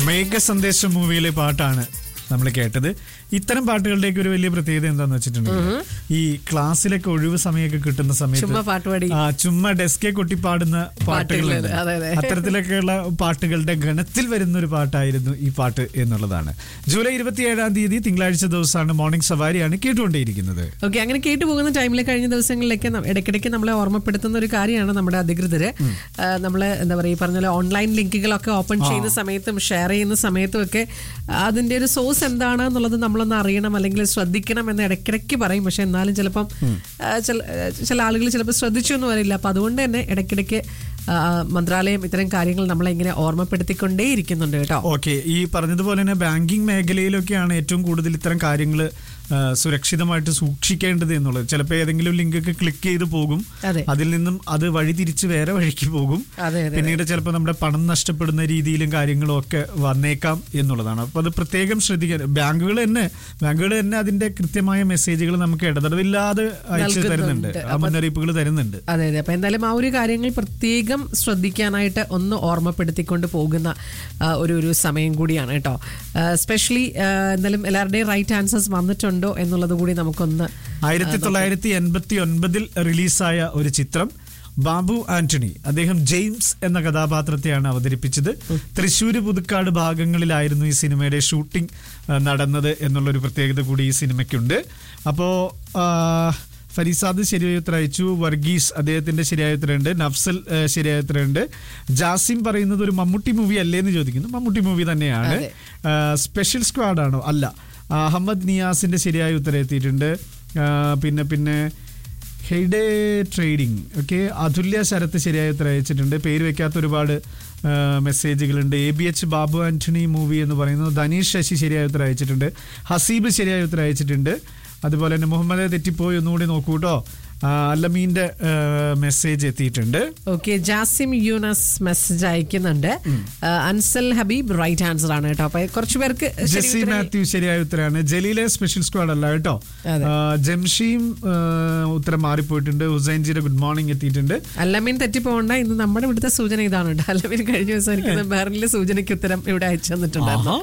മേഘ സന്ദേശം മൂവിയിലെ പാട്ടാണ് നമ്മൾ കേട്ടത് ഇത്തരം പാട്ടുകളുടെയൊക്കെ ഒരു വലിയ പ്രത്യേകത എന്താന്ന് വെച്ചിട്ടുണ്ടെങ്കിൽ ഈ ക്ലാസ്സിലൊക്കെ ഒഴിവ് സമയമൊക്കെ കിട്ടുന്ന ചുമ്മാ സമയത്ത് പാട്ട് പാടി ആ, ചുമ്മാ ഡെസ്കെ കൊട്ടി പാടുന്ന പാട്ടുകളുണ്ട് അതെ, അതെ. അത്തരത്തിലൊക്കെയുള്ള പാട്ടുകളുടെ ഗണത്തിൽ വരുന്ന ഒരു പാട്ടായിരുന്നു ഈ പാട്ട് എന്നുള്ളതാണ് ജൂലൈ ഇരുപത്തിയേഴാം തീയതി തിങ്കളാഴ്ച ദിവസമാണ് മോർണിംഗ് സവാരിയാണ് കേട്ടുകൊണ്ടേയിരിക്കുന്നത് ഓക്കെ അങ്ങനെ കേട്ടു പോകുന്ന ടൈമിൽ കഴിഞ്ഞ ദിവസങ്ങളിലൊക്കെ ന- ഇടയ്ക്കിടയ്ക്ക് നമ്മളെ ഓർമ്മപ്പെടുത്തുന്ന ഒരു കാര്യമാണ് നമ്മുടെ അധികൃതര് ആ, നമ്മള് എന്താ പറയുക ഈ പറഞ്ഞ പോലെ ഓൺലൈൻ ലിങ്കുകളൊക്കെ ഓപ്പൺ ചെയ്യുന്ന സമയത്തും ഷെയർ ചെയ്യുന്ന സമയത്തും ഒക്കെ അതിന്റെ ഒരു സോഴ്സ് എന്താണ് എന്നുള്ളത് നമ്മളൊന്ന് അറിയണം അല്ലെങ്കിൽ ശ്രദ്ധിക്കണം എന്ന് ഇടയ്ക്കിടയ്ക്ക് പറയും പക്ഷെ എന്നാലും ചിലപ്പം ആ, ചില ചില ആളുകൾ ചിലപ്പോൾ ശ്രദ്ധിച്ചു എന്ന് വരില്ല അപ്പൊ അതുകൊണ്ട് തന്നെ ഇടയ്ക്കിടയ്ക്ക് ആ, മന്ത്രാലയം ഇത്തരം കാര്യങ്ങൾ നമ്മളെ ഇങ്ങനെ ഓർമ്മപ്പെടുത്തിക്കൊണ്ടേ ഇരിക്കുന്നുണ്ട് കേട്ടോ ഓക്കെ ഈ പറഞ്ഞതുപോലെ തന്നെ ബാങ്കിങ് മേഖലയിലൊക്കെയാണ് ഏറ്റവും കൂടുതൽ ഇത്തരം കാര്യങ്ങൾ സുരക്ഷിതമായിട്ട് സൂക്ഷിക്കേണ്ടത് എന്നുള്ളത് ചിലപ്പോൾ ഏതെങ്കിലും ലിങ്ക് ഒക്കെ ക്ലിക്ക് ചെയ്ത് പോകും അതെ. അതിൽ നിന്നും അത് വഴി തിരിച്ച് വേറെ വഴിക്ക് പോകും അതെ, അതെ, പിന്നീട് ചിലപ്പോൾ നമ്മുടെ പണം നഷ്ടപ്പെടുന്ന രീതിയിലും കാര്യങ്ങളും ഒക്കെ വന്നേക്കാം എന്നുള്ളതാണ് അപ്പോൾ അത് പ്രത്യേകം ശ്രദ്ധിക്കാൻ ബാങ്കുകൾ തന്നെ ബാങ്കുകൾ തന്നെ അതിന്റെ കൃത്യമായ മെസ്സേജുകൾ നമുക്ക് ഇടതടവില്ലാതെ അയച്ചു തരുന്നുണ്ട് നൽകുന്നുണ്ട്. ആ മുന്നറിയിപ്പുകൾ തരുന്നുണ്ട് അതെ അതെ അപ്പൊ എന്തായാലും ആ ഒരു കാര്യങ്ങൾ പ്രത്യേകം ശ്രദ്ധിക്കാനായിട്ട് ഒന്ന് ഓർമ്മപ്പെടുത്തിക്കൊണ്ട് പോകുന്ന ആ, ഒരു ഒരു സമയം കൂടിയാണ് കേട്ടോ സ്പെഷ്യലി എന്തായാലും എല്ലാവരുടെയും റൈറ്റ് ആൻസേഴ്സ് വന്നിട്ടുണ്ടോ എന്നുള്ളത് കൂടി നമുക്കൊന്ന് ആയിരത്തി തൊള്ളായിരത്തി എൺപത്തി ഒൻപതിൽ റിലീസായ ഒരു ചിത്രം ബാബു ആന്റണി അദ്ദേഹം ജെയിംസ് എന്ന കഥാപാത്രത്തെയാണ് അവതരിപ്പിച്ചത് തൃശ്ശൂര് പുതുക്കാട് ഭാഗങ്ങളിലായിരുന്നു ഈ സിനിമയുടെ ഷൂട്ടിംഗ് ആ, നടന്നത് എന്നുള്ളൊരു പ്രത്യേകത കൂടി ഈ സിനിമയ്ക്കുണ്ട് അപ്പോ ആ, ഫരീസാദ് ശരിയായ ഉത്തരം അയച്ചു വർഗീസ് അദ്ദേഹത്തിന്റെ ശരിയായ ഉത്തരമുണ്ട് നഫ്സൽ ആ, ശരിയായ ഉത്തരമുണ്ട് ജാസിം പറയുന്നത് ഒരു മമ്മൂട്ടി മൂവി അല്ലേ എന്ന് ചോദിക്കുന്നു മമ്മൂട്ടി മൂവി തന്നെയാണ് അതെ. ആ, സ്പെഷ്യൽ സ്ക്വാഡ് ആണോ അല്ല ആ, അഹമ്മദ് നിയാസിന്റെ ശരിയായ ഉത്തരം എത്തിയിട്ടുണ്ട് ആ, പിന്നെ പിന്നെ heyday trading okay Athulya Sarath ശരിയായ ഉത്തരം അയച്ചിട്ടുണ്ട് പേര് വെക്കാത്ത ഒരുപാട് ആ, മെസ്സേജുകളുണ്ട് A B H Babu Antony movie എന്ന് പറയുന്നത് ധനീഷ് ശശി ശരിയായ ഉത്തരം അയച്ചിട്ടുണ്ട് ഹസീബ് ശരിയായ ഉത്തരം അയച്ചിട്ടുണ്ട് അതുപോലെ തന്നെ മുഹമ്മദ് തെറ്റിപ്പോയി ഒന്നുകൂടി നോക്കൂ കേട്ടോ ആ, അല്ലമീന്റെ ആ, മെസ്സേജ് എത്തിയിട്ടുണ്ട് ഓക്കെ ജാസിം യൂനസ് മെസ്സേജ് അയക്കുന്നുണ്ട് ആ, അൻസൽ ഹബീബ് റൈറ്റ് ആൻസർ ആണ് കേട്ടോ അപ്പൊ കുറച്ചു പേർക്ക് ശരി ജെസ്സി ഉത്തരം- മാത്യു ശരിയായ ഉത്തരമാണ് ജലീലെ സ്പെഷ്യൽ സ്ക്വാഡ് അല്ല കേട്ടോ അതെ. ആ, ജംഷീം ആ, ഉത്തരം മാറിപ്പോയിട്ടുണ്ട് ഹുസൈൻജിയുടെ ഗുഡ് മോർണിംഗ് എത്തിയിട്ടുണ്ട് അല്ലമീൻ തെറ്റിപ്പോണ്ട ഇന്ന് നമ്മുടെ ഇവിടുത്തെ സൂചന ഇതാണ് കേട്ടോ അല്ലമീൻ കഴിഞ്ഞ ദിവസം എനിക്ക് ബെറിലെ സൂചനയ്ക്ക് ഉത്തരം ഇവിടെ അയച്ചു തന്നിട്ടുണ്ടായിരുന്നു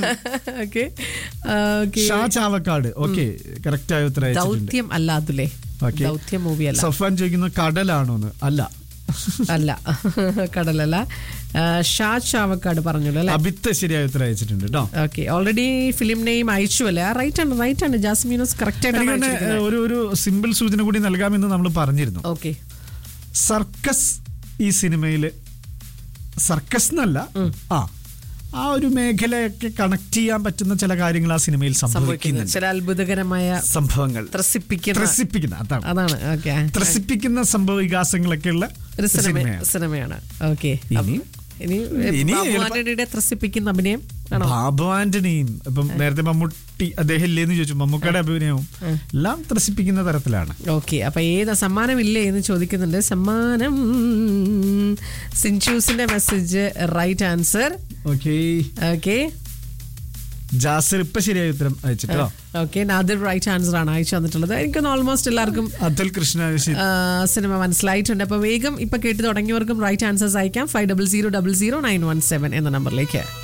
okay okay Sha Chavakkad okay correct ആയ ഉത്തരം അയച്ചിട്ടുണ്ട് ദൗത്യം അല്ല അതുലേ Okay. ദൗത്യം മൂവി അല്ല സഫാൻ ചോദിക്കുന്ന കടലാണോന്ന് അല്ല അല്ല കടലല്ല ആ, ഷാ ചാവക്കാട് പറഞ്ഞല്ലോ അല്ലെ അബിത്ത് ശരിയായ ഉത്തരം അയച്ചിട്ടുണ്ട് കേട്ടോ ഓക്കെ ഓൾറെഡി ഫിലിം നെയിം അയച്ചു അല്ലേ റൈറ്റ് ആണ് റൈറ്റ് ആണ് ജാസ്മീനോസ് കറക്റ്റ് എനിക്ക് ആയിട്ടാണ് തന്നെ ഒരു ഒരു സിമ്പിൾ സൂചന കൂടി നൽകാമെന്ന് നമ്മൾ പറഞ്ഞിരുന്നു ഓക്കെ സർക്കസ് ഈ സിനിമയില് സർക്കസ് എന്നല്ല ആ ആ ഒരു മേഖലയൊക്കെ കണക്ട് ചെയ്യാൻ പറ്റുന്ന ചില കാര്യങ്ങൾ ആ സിനിമയിൽ സംഭവിക്കുന്നത് സംഭവിക്കുന്നുണ്ട് ചില അത്ഭുതകരമായ സംഭവങ്ങൾ ത്രസിപ്പിക്കുന്ന ത്രസിപ്പിക്കുന്ന അതാണ് അതാണ് ഓക്കെ ത്രസിപ്പിക്കുന്ന സംഭവ വികാസങ്ങളൊക്കെ ഉള്ള ഒരു സിനിമ സിനിമയാണ് സിനിമയാണ് ഓക്കെ ഇനി? ഇനി ഇനി ബാബു എളുപ്പ- ആന്റണിയുടെ ത്രസിപ്പിക്കുന്ന അഭിനയം ആണോ ബാബു ആന്റണിയും ഇപ്പം നേരത്തെ മമ്മൂട്ടി അദ്ദേഹം ഇല്ലേന്ന് ചോദിച്ചു മമ്മൂക്കയുടെ അഭിനയവും എല്ലാം ത്രസിപ്പിക്കുന്ന തരത്തിലാണ് ഓക്കെ അപ്പൊ ഏതാ സമ്മാനം ഇല്ലേ എന്ന് ചോദിക്കുന്നുണ്ട് സമ്മാനം സിൻചൂസിന്റെ message right answer okay okay Jasir ഇപ്പൊ ശരിയായ ഉത്തരം അയച്ചിട്ടോ ഓക്കെ നാദിർ റൈറ്റ് ആൻസർ ആണ് അയച്ചു തന്നിട്ടുള്ളത് എനിക്കൊന്ന് ഓൾമോസ്റ്റ് എല്ലാവർക്കും അതുൽ കൃഷ്ണ ശരി. ആ, സിനിമ മനസ്സിലായിട്ടുണ്ട് അപ്പൊ വേഗം ഇപ്പൊ കേട്ട് തുടങ്ങിയവർക്കും റൈറ്റ് ആൻസേഴ്സ് അയക്കാം five double zero double zero nine one seven എന്ന നമ്പറിലേക്ക്